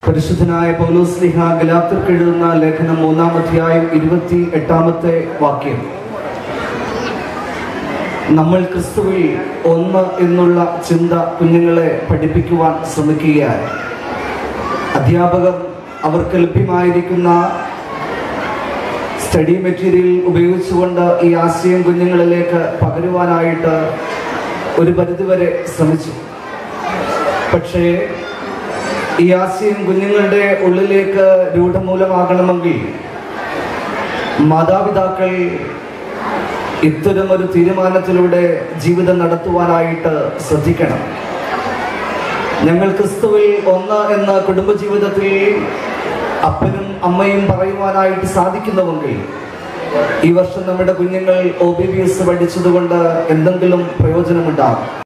പരിശുദ്ധനായ പൗലോസ്ലിഹ ഗലാത്തർക്ക് എഴുതുന്ന ലേഖനം മൂന്നാം അധ്യായം ഇരുപത്തി എട്ടാമത്തെ വാക്യം നമ്മൾ ക്രിസ്തുവിൽ ഒന്ന് എന്നുള്ള ചിന്ത കുഞ്ഞുങ്ങളെ പഠിപ്പിക്കുവാൻ ശ്രമിക്കുകയായി അധ്യാപകർ അവർക്ക് ലഭ്യമായിരിക്കുന്ന സ്റ്റഡി മെറ്റീരിയൽ ഉപയോഗിച്ചുകൊണ്ട് ഈ ആശയം കുഞ്ഞുങ്ങളിലേക്ക് പകരുവാനായിട്ട് ഒരു പരിധിവരെ ശ്രമിച്ചു പക്ഷേ ഈ ആശയം കുഞ്ഞുങ്ങളുടെ ഉള്ളിലേക്ക് രൂഢമൂലമാകണമെങ്കിൽ മാതാപിതാക്കൾ ഇത്തരം ഒരു തീരുമാനത്തിലൂടെ ജീവിതം നടത്തുവാനായിട്ട് ശ്രദ്ധിക്കണം ഞങ്ങൾ ക്രിസ്തുവിൽ ഒന്ന് എന്ന കുടുംബജീവിതത്തിൽ അപ്പനും അമ്മയും പറയുവാനായിട്ട് സാധിക്കുന്നുവെങ്കിൽ ഈ വർഷം നമ്മുടെ കുഞ്ഞുങ്ങൾ ഒ ബി ബി എസ് പഠിച്ചതുകൊണ്ട് എന്തെങ്കിലും പ്രയോജനമുണ്ടാകും